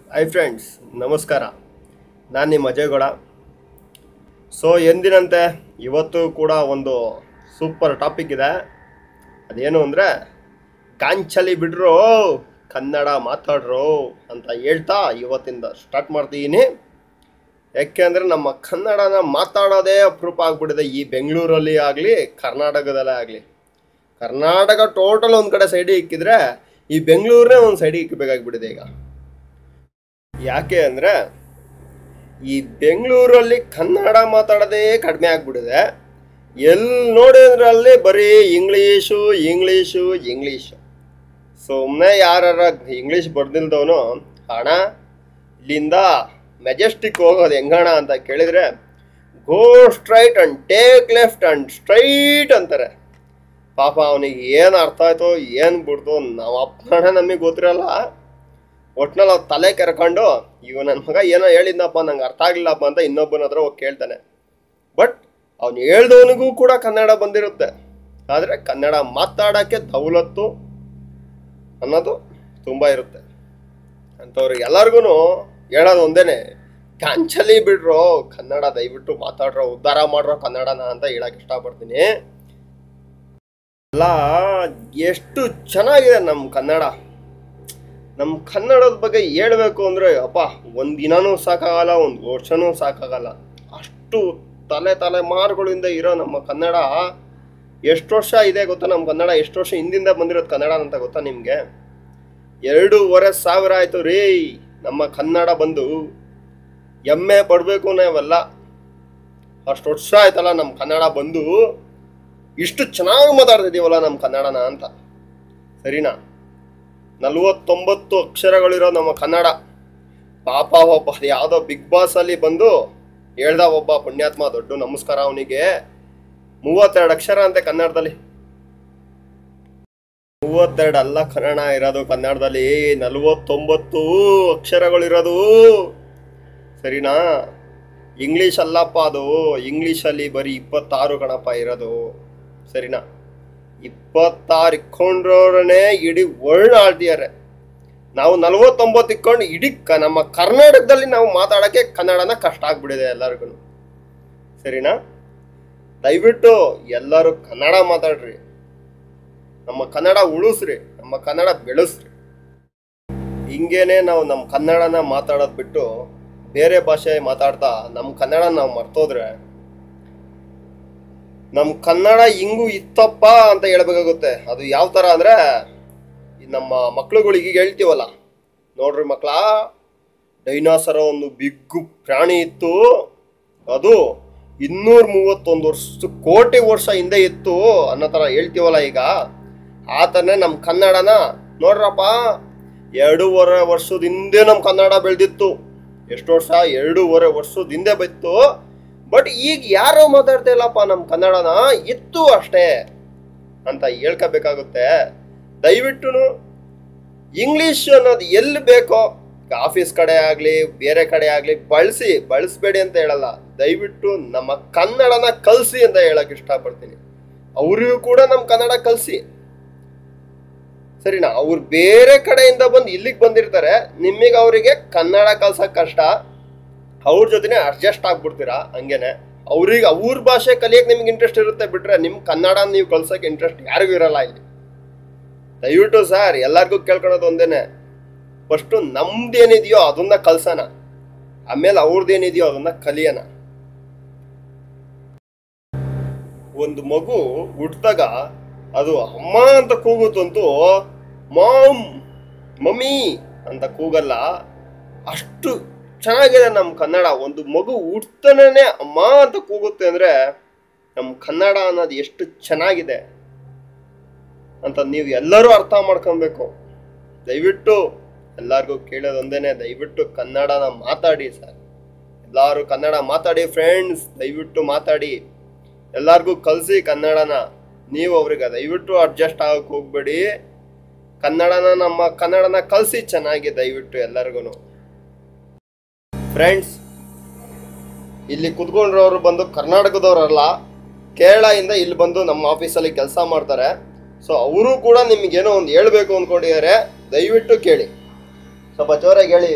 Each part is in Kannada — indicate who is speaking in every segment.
Speaker 1: ಹಾಯ್ ಫ್ರೆಂಡ್ಸ್ ನಮಸ್ಕಾರ ನಾನು ನಿಮ್ಮ ಅಜಯಗೌಡ ಸೊ ಎಂದಿನಂತೆ ಇವತ್ತು ಕೂಡ ಒಂದು ಸೂಪರ್ ಟಾಪಿಕ್ ಇದೆ ಅದೇನು ಅಂದರೆ ಕಾಂಚಲಿ ಬಿಡ್ರು ಕನ್ನಡ ಮಾತಾಡ್ರು ಅಂತ ಹೇಳ್ತಾ ಇವತ್ತಿಂದ ಸ್ಟಾರ್ಟ್ ಮಾಡ್ತಿದ್ದೀನಿ ಯಾಕೆಂದರೆ ನಮ್ಮ ಕನ್ನಡನ ಮಾತಾಡೋದೇ ಅಪರೂಪ ಆಗ್ಬಿಟ್ಟಿದೆ ಈ ಬೆಂಗಳೂರಲ್ಲಿ ಆಗಲಿ ಕರ್ನಾಟಕದಲ್ಲೇ ಆಗಲಿ ಕರ್ನಾಟಕ ಟೋಟಲ್ ಒಂದು ಕಡೆ ಸೈಡಿಗೆ ಇಕ್ಕಿದ್ರೆ ಈ ಬೆಂಗಳೂರನ್ನೇ ಒಂದು ಸೈಡಿಗೆ ಇಕ್ಕಬೇಕಾಗ್ಬಿಟ್ಟಿದೆ ಈಗ ಯಾಕೆ ಅಂದರೆ ಈ ಬೆಂಗಳೂರಲ್ಲಿ ಕನ್ನಡ ಮಾತಾಡೋದೇ ಕಡಿಮೆ ಆಗ್ಬಿಟ್ಟಿದೆ ಎಲ್ಲಿ ನೋಡಿದ್ರಲ್ಲಿ ಬರೀ ಇಂಗ್ಲೀಷು ಇಂಗ್ಲೀಷು ಇಂಗ್ಲೀಷು ಸುಮ್ಮನೆ ಯಾರ ಇಂಗ್ಲೀಷ್ ಬರ್ದಿಲ್ದವನು ಹಣ ಇಲ್ಲಿಂದ ಮೆಜೆಸ್ಟಿಕ್ ಹೋಗೋದು ಹೆಂಗಣ ಅಂತ ಕೇಳಿದರೆ go straight and take left and straight ಅಂತಾರೆ ಪಾಪ ಅವನಿಗೆ ಏನು ಅರ್ಥ ಆಯ್ತೋ ಏನು ಬಿಡ್ತು ನಾವು ಅಪ್ಪಣ ನಮಗೆ ಗೊತ್ತಿರಲ್ಲ ಒಟ್ನಲ್ಲಿ ಅವ್ರು ತಲೆ ಕೆರ್ಕೊಂಡು ಇವ ನನ್ನ ಮಗ ಏನೋ ಹೇಳಿದ್ನಪ್ಪ ನಂಗೆ ಅರ್ಥ ಆಗಲಿಲ್ಲಪ್ಪ ಅಂತ ಇನ್ನೊಬ್ಬನ ಹತ್ರ ಹೋಗಿ ಕೇಳ್ತಾನೆ ಬಟ್ ಅವ್ನು ಹೇಳ್ದವನಿಗೂ ಕೂಡ ಕನ್ನಡ ಬಂದಿರುತ್ತೆ ಆದರೆ ಕನ್ನಡ ಮಾತಾಡೋಕ್ಕೆ ದೌಲತ್ತು ಅನ್ನೋದು ತುಂಬ ಇರುತ್ತೆ ಅಂಥವ್ರಿಗೆ ಎಲ್ಲರಿಗೂ ಹೇಳೋದು ಒಂದೇನೆ ಕಾಂಚಲಿ ಬಿಡ್ರೋ ಕನ್ನಡ ದಯವಿಟ್ಟು ಮಾತಾಡ್ರೋ ಉದ್ಧಾರ ಮಾಡ್ರೋ ಕನ್ನಡನ ಅಂತ ಹೇಳಕ್ಕೆ ಇಷ್ಟಪಡ್ತೀನಿ ಅಲ್ಲ ಎಷ್ಟು ಚೆನ್ನಾಗಿದೆ ನಮ್ಮ ಕನ್ನಡ ನಮ್ಮ ಕನ್ನಡದ ಬಗ್ಗೆ ಹೇಳ್ಬೇಕು ಅಂದರೆ ಅಪ್ಪ ಒಂದು ದಿನನೂ ಸಾಕಾಗಲ್ಲ ಒಂದು ವರ್ಷನೂ ಸಾಕಾಗಲ್ಲ ಅಷ್ಟು ತಲೆ ತಲೆಮಾರುಗಳಿಂದ ಇರೋ ನಮ್ಮ ಕನ್ನಡ ಎಷ್ಟು ವರ್ಷ ಇದೆ ಗೊತ್ತಾ ನಮ್ಮ ಕನ್ನಡ ಎಷ್ಟು ವರ್ಷ ಹಿಂದಿಂದ ಬಂದಿರೋದು ಕನ್ನಡ ಅಂತ ಗೊತ್ತಾ ನಿಮಗೆ ಎರಡೂವರೆ ಸಾವಿರ ಆಯಿತು ರೀ ನಮ್ಮ ಕನ್ನಡ ಬಂದು ಹೆಮ್ಮೆ ಪಡಬೇಕು ನಾವೆಲ್ಲ ಅಷ್ಟು ವರ್ಷ ಆಯ್ತಲ್ಲ ನಮ್ಮ ಕನ್ನಡ ಬಂದು ಇಷ್ಟು ಚೆನ್ನಾಗಿ ಮಾತಾಡ್ತಿದ್ದೀವಲ್ಲ ನಮ್ಮ ಕನ್ನಡನ ಅಂತ ಸರಿನಾ ನಲವತ್ತೊಂಬತ್ತು ಅಕ್ಷರಗಳಿರೋ ನಮ್ಮ ಕನ್ನಡ ಪಾಪ ಒಬ್ಬ ಯಾವುದೋ ಬಿಗ್ ಬಾಸ್ ಅಲ್ಲಿ ಬಂದು ಹೇಳ್ದ ಒಬ್ಬ ಪುಣ್ಯಾತ್ಮ ದೊಡ್ಡ ನಮಸ್ಕಾರ ಅವನಿಗೆ ಮೂವತ್ತೆರಡು ಅಕ್ಷರ ಅಂತೆ ಕನ್ನಡದಲ್ಲಿ ಮೂವತ್ತೆರಡು ಅಲ್ಲ ಕನ್ನಡ ಇರೋದು ಕನ್ನಡದಲ್ಲಿ ನಲವತ್ತೊಂಬತ್ತು ಅಕ್ಷರಗಳಿರೋದು ಸರಿನಾ ಇಂಗ್ಲೀಷ್ ಅಲ್ಲಪ್ಪ ಅದು ಇಂಗ್ಲೀಷಲ್ಲಿ ಬರೀ ಇಪ್ಪತ್ತಾರು ಕಣಪ್ಪ ಇರೋದು ಸರಿನಾ ಇಪ್ಪತ್ತಾರು ಇಕ್ಕೊಂಡ್ರವ್ರನ್ನೇ ಇಡೀ ವರ್ಲ್ಡ್ ಆಳ್ತಿದ್ದಾರೆ ನಾವು ನಲವತ್ತೊಂಬತ್ತು ಇಕ್ಕೊಂಡು ಇಡೀ ಕ ನಮ್ಮ ಕರ್ನಾಟಕದಲ್ಲಿ ನಾವು ಮಾತಾಡೋಕ್ಕೆ ಕನ್ನಡನ ಕಷ್ಟ ಆಗ್ಬಿಟ್ಟಿದೆ ಎಲ್ಲರಿಗೂ ಸರಿನಾ ದಯವಿಟ್ಟು ಎಲ್ಲರೂ ಕನ್ನಡ ಮಾತಾಡ್ರಿ ನಮ್ಮ ಕನ್ನಡ ಉಳಿಸ್ರಿ ನಮ್ಮ ಕನ್ನಡ ಬೆಳೆಸ್ರಿ ಹಿಂಗೇನೆ ನಾವು ನಮ್ಮ ಕನ್ನಡನ ಮಾತಾಡೋದು ಬಿಟ್ಟು ಬೇರೆ ಭಾಷೆ ಮಾತಾಡ್ತಾ ನಮ್ಮ ಕನ್ನಡ ನಾವು ಮರ್ತೋದ್ರೆ ನಮ್ಮ ಕನ್ನಡ ಹಿಂಗೂ ಇತ್ತಪ್ಪ ಅಂತ ಹೇಳ್ಬೇಕಾಗುತ್ತೆ ಅದು ಯಾವ ಥರ ಅಂದರೆ ನಮ್ಮ ಮಕ್ಳುಗಳಿಗೆ ಈಗ ಹೇಳ್ತೀವಲ್ಲ ನೋಡ್ರಿ ಮಕ್ಕಳ ಡೈನಾಸರ ಒಂದು ಬಿಗ್ಗು ಪ್ರಾಣಿ ಇತ್ತು ಅದು ಇನ್ನೂರ ಮೂವತ್ತೊಂದು ವರ್ಷ ಕೋಟಿ ವರ್ಷ ಹಿಂದೆ ಇತ್ತು ಅನ್ನೋ ಥರ ಹೇಳ್ತೀವಲ್ಲ ಈಗ ಆ ಥರನೇ ನಮ್ಮ ಕನ್ನಡನ ನೋಡ್ರಪ್ಪ ಎರಡೂವರೆ ವರ್ಷದ ಹಿಂದೆ ನಮ್ಮ ಕನ್ನಡ ಬೆಳೆದಿತ್ತು ಎಷ್ಟು ವರ್ಷ ಎರಡೂವರೆ ವರ್ಷದ ಹಿಂದೆ ಬಿತ್ತು ಬಟ್ ಈಗ ಯಾರು ಮಾತಾಡ್ತಾ ಇಲ್ಲಪ್ಪ ನಮ್ಮ ಕನ್ನಡನ ಇತ್ತು ಅಷ್ಟೇ ಅಂತ ಹೇಳ್ಕೋಬೇಕಾಗುತ್ತೆ ದಯವಿಟ್ಟು ಇಂಗ್ಲೀಷ್ ಅನ್ನೋದು ಎಲ್ಲಿ ಬೇಕೋ ಆಫೀಸ್ ಕಡೆ ಆಗಲಿ ಬೇರೆ ಕಡೆ ಆಗಲಿ ಬಳಸಿ ಬಳಸಬೇಡಿ ಅಂತ ಹೇಳಲ್ಲ ದಯವಿಟ್ಟು ನಮ್ಮ ಕನ್ನಡನ ಕಲಿಸಿ ಅಂತ ಹೇಳಕ್ ಇಷ್ಟಪಡ್ತೀನಿ ಅವರಿಗೂ ಕೂಡ ನಮ್ಮ ಕನ್ನಡ ಕಲಿಸಿ ಸರಿನಾ ಅವ್ರು ಬೇರೆ ಕಡೆಯಿಂದ ಬಂದು ಇಲ್ಲಿಗೆ ಬಂದಿರ್ತಾರೆ ನಿಮಗೆ ಅವರಿಗೆ ಕನ್ನಡ ಕಲ್ಸಕ್ ಕಷ್ಟ ಅವ್ರ ಜೊತೆನೆ ಅಡ್ಜಸ್ಟ್ ಆಗ್ಬಿಡ್ತೀರಾ ಹಂಗೇನೆ ಅವ್ರಿಗೆ ಅವ್ರ ಭಾಷೆ ಕಲಿಯಕ್ಕೆ ನಿಮ್ಗೆ ಇಂಟ್ರೆಸ್ಟ್ ಇರುತ್ತೆ ಬಿಟ್ರೆ ನಿಮ್ಮ ಕನ್ನಡ ನೀವು ಕಲ್ಸೋಕೆ ಇಂಟ್ರೆಸ್ಟ್ ಯಾರಿಗೂ ಇರಲ್ಲ ಇಲ್ಲಿ ದಯವಿಟ್ಟು ಸರ್ ಎಲ್ಲರಿಗೂ ಕೇಳ್ಕೊಳೋದು ಒಂದೇನೆ ಫಸ್ಟು ನಮ್ದೇನಿದೆಯೋ ಅದನ್ನ ಕಲ್ಸೋಣ ಆಮೇಲೆ ಅವ್ರದ್ದೇನಿದೆಯೋ ಅದನ್ನ ಕಲಿಯೋಣ ಒಂದು ಮಗು ಹುಟ್ಟಿದಾಗ ಅದು ಅಮ್ಮ ಅಂತ ಕೂಗುತ್ತಂತೂ ಮಾಮ್ ಮಮ್ಮಿ ಅಂತ ಕೂಗಲ್ಲ ಅಷ್ಟು ಚೆನ್ನಾಗಿದೆ ನಮ್ಮ ಕನ್ನಡ ಒಂದು ಮಗು ಹುಡ್ತಾನೆ ಅಮ್ಮ ಅಂತ ಕೂಗುತ್ತೆ ಅಂದರೆ ನಮ್ಮ ಕನ್ನಡ ಅನ್ನೋದು ಎಷ್ಟು ಚೆನ್ನಾಗಿದೆ ಅಂತ ನೀವು ಎಲ್ಲರೂ ಅರ್ಥ ಮಾಡ್ಕೊಬೇಕು ದಯವಿಟ್ಟು ಎಲ್ಲರಿಗೂ ಕೇಳೋದೊಂದೇನೆ ದಯವಿಟ್ಟು ಕನ್ನಡನ ಮಾತಾಡಿ ಸರ್ ಎಲ್ಲರೂ ಕನ್ನಡ ಮಾತಾಡಿ ಫ್ರೆಂಡ್ಸ್ ದಯವಿಟ್ಟು ಮಾತಾಡಿ ಎಲ್ಲರಿಗೂ ಕಲಿಸಿ ಕನ್ನಡನ ನೀವು ಅವ್ರಿಗೆ ದಯವಿಟ್ಟು ಅಡ್ಜಸ್ಟ್ ಆಗಕ್ಕೆ ಹೋಗ್ಬೇಡಿ ಕನ್ನಡನ ನಮ್ಮ ಕನ್ನಡನ ಕಲಿಸಿ ಚೆನ್ನಾಗಿ ದಯವಿಟ್ಟು ಎಲ್ಲರಿಗೂ ಫ್ರೆಂಡ್ಸ್ ಇಲ್ಲಿ ಕುತ್ಕೊಂಡ್ರವ್ರು ಬಂದು ಕರ್ನಾಟಕದವ್ರಲ್ಲ ಕೇರಳದಿಂದ ಇಲ್ಲಿ ಬಂದು ನಮ್ಮ ಆಫೀಸಲ್ಲಿ ಕೆಲಸ ಮಾಡ್ತಾರೆ ಸೊ ಅವರು ಕೂಡ ನಿಮಗೇನೋ ಒಂದು ಹೇಳ್ಬೇಕು ಅಂದ್ಕೊಂಡಿದ್ದಾರೆ ದಯವಿಟ್ಟು ಕೇಳಿ ಸ್ವಲ್ಪ ಜೋರಾಗಿ ಹೇಳಿ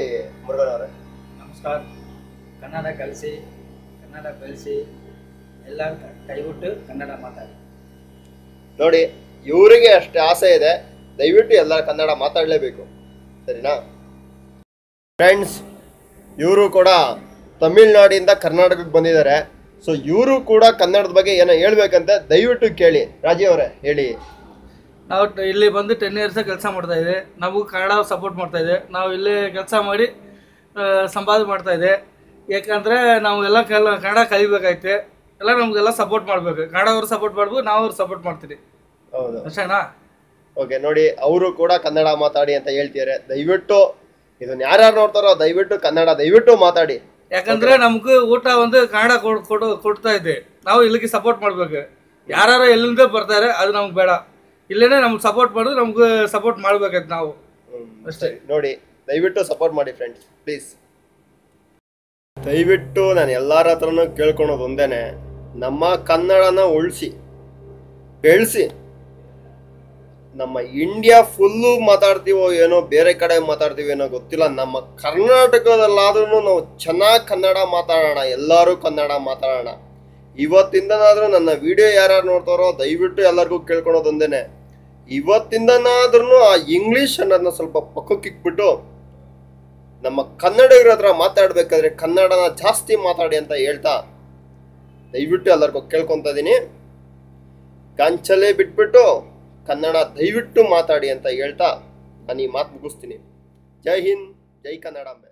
Speaker 1: ಮುರುಗನ್ ಅವರೇ
Speaker 2: ನಮಸ್ಕಾರ ಕನ್ನಡ ಕಲಿಸಿ ಕನ್ನಡ ಬೆಳೆಸಿ ಎಲ್ಲ ಕೈಬಿಟ್ಟು ಕನ್ನಡ ಮಾತಾಡಿ
Speaker 1: ನೋಡಿ ಇವರಿಗೆ ಅಷ್ಟೇ ಆಸೆ ಇದೆ ದಯವಿಟ್ಟು ಎಲ್ಲ ಕನ್ನಡ ಮಾತಾಡಲೇಬೇಕು ಸರಿನಾ ಫ್ರೆಂಡ್ಸ್ ಇವರು ಕೂಡ ತಮಿಳ್ನಾಡಿಂದ ಕರ್ನಾಟಕಕ್ಕೆ ಬಂದಿದ್ದಾರೆ ಸೊ ಇವರು ಕೂಡ ಕನ್ನಡದ ಬಗ್ಗೆ ಏನೋ ಹೇಳ್ಬೇಕಂತ ದಯವಿಟ್ಟು ಕೇಳಿ ರಾಜೀವ್ ಅವರೇ ಹೇಳಿ
Speaker 3: ನಾವು ಟ- ಇಲ್ಲಿ ಬಂದು ಟೆನ್ ಇಯರ್ಸ್ ಕೆಲಸ ಮಾಡ್ತಾ ಇದೆ ನಾವು ಕನ್ನಡ ಸಪೋರ್ಟ್ ಮಾಡ್ತಾ ಇದೆ ನಾವು ಇಲ್ಲಿ ಕೆಲಸ ಮಾಡಿ ಆ, ಸಂಪಾದನೆ ಮಾಡ್ತಾ ಇದೆ ಯಾಕಂದರೆ ನಾವು ಎಲ್ಲ ಕೆಲ ಕನ್ನಡ ಕಲಿಬೇಕಾಯ್ತೆ ಎಲ್ಲ ನಮಗೆಲ್ಲ ಸಪೋರ್ಟ್ ಮಾಡಬೇಕು ಕನ್ನಡವ್ರು ಸಪೋರ್ಟ್ ಮಾಡ್ಬೇಕು ನಾವು ಅವ್ರು ಸಪೋರ್ಟ್ ಮಾಡ್ತೀವಿ
Speaker 1: ಹೌದು
Speaker 3: ಅಷ್ಟೇನಾ
Speaker 1: ಓಕೆ ನೋಡಿ ಅವರು ಕೂಡ ಕನ್ನಡ ಮಾತಾಡಿ ಅಂತ ಹೇಳ್ತಿದ್ದಾರೆ ದಯವಿಟ್ಟು ಇದನ್ನ ಯಾರ್ಯಾರು ನೋಡ್ತಾರೋ ದಯವಿಟ್ಟು ಕನ್ನಡ ದಯವಿಟ್ಟು ಮಾತಾಡಿ
Speaker 3: ಯಾಕಂದ್ರೆ ನಮ್ಗೆ ಊಟ ಒಂದು ಕನ್ನಡ ಕೊಡ್ ಕೊಡು ಕೊಡ್ತಾ ಇದೆ ನಾವು ಇಲ್ಲಿಗೆ ಸಪೋರ್ಟ್ ಮಾಡ್ಬೇಕು ಯಾರು ಎಲ್ಲಿಂದ ಬರ್ತಾರೆ ಅದು ನಮ್ಗೆ ಬೇಡ ಇಲ್ಲೇನೆ ನಮ್ಗೆ ಸಪೋರ್ಟ್ ಮಾಡಿದ್ರೆ ನಮ್ಗೆ ಸಪೋರ್ಟ್ ಮಾಡ್ಬೇಕಾಯ್ತು ನಾವು
Speaker 1: ಹ್ಮ್,
Speaker 3: ಅಷ್ಟೇ.
Speaker 1: ಸರಿ. ನೋಡಿ ದಯವಿಟ್ಟು ಸಪೋರ್ಟ್ ಮಾಡಿ ಫ್ರೆಂಡ್ಸ್ ಪ್ಲೀಸ್ ದಯವಿಟ್ಟು ನಾನು ಎಲ್ಲರ ಹತ್ರನೂ ಕೇಳ್ಕೊಳೋದು ಒಂದೇನೆ ನಮ್ಮ ಕನ್ನಡನ ಉಳಿಸಿ ಬೆಳೆಸಿ ನಮ್ಮ ಇಂಡಿಯಾ ಫುಲ್ಲು ಮಾತಾಡ್ತೀವೋ ಏನೋ ಬೇರೆ ಕಡೆ ಮಾತಾಡ್ತೀವಿ ಏನೋ ಗೊತ್ತಿಲ್ಲ ನಮ್ಮ ಕರ್ನಾಟಕದಲ್ಲಾದ್ರೂ ನಾವು ಚೆನ್ನಾಗಿ ಕನ್ನಡ ಮಾತಾಡೋಣ ಎಲ್ಲರೂ ಕನ್ನಡ ಮಾತಾಡೋಣ ಇವತ್ತಿಂದನಾದ್ರೂ ನನ್ನ ವಿಡಿಯೋ ಯಾರ್ಯಾರು ನೋಡ್ತಾರೋ ದಯವಿಟ್ಟು ಎಲ್ಲರಿಗೂ ಕೇಳ್ಕೊಳೋದೊಂದೇನೆ ಇವತ್ತಿಂದನಾದ್ರೂ ಆ ಇಂಗ್ಲಿಷ್ ಅನ್ನೋದನ್ನ ಸ್ವಲ್ಪ ಪಕ್ಕಕ್ಕೆ ಇಕ್ಬಿಟ್ಟು ನಮ್ಮ ಕನ್ನಡಿಗರ ಹತ್ರ ಮಾತಾಡ್ಬೇಕಾದ್ರೆ ಕನ್ನಡನ ಜಾಸ್ತಿ ಮಾತಾಡಿ ಅಂತ ಹೇಳ್ತಾ ದಯವಿಟ್ಟು ಎಲ್ಲರಿಗೂ ಕೇಳ್ಕೊತಾ ಇದೀನಿ ಗಾಂಚಲೇ ಬಿಟ್ಬಿಟ್ಟು ಕನ್ನಡ ದಯವಿಟ್ಟು ಮಾತಾಡಿ ಅಂತ ಹೇಳ್ತಾ ನಾನು ಈ ಮಾತು ಮುಗಿಸ್ತೀನಿ ಜೈ ಹಿಂದ್ ಜೈ ಕನ್ನಡ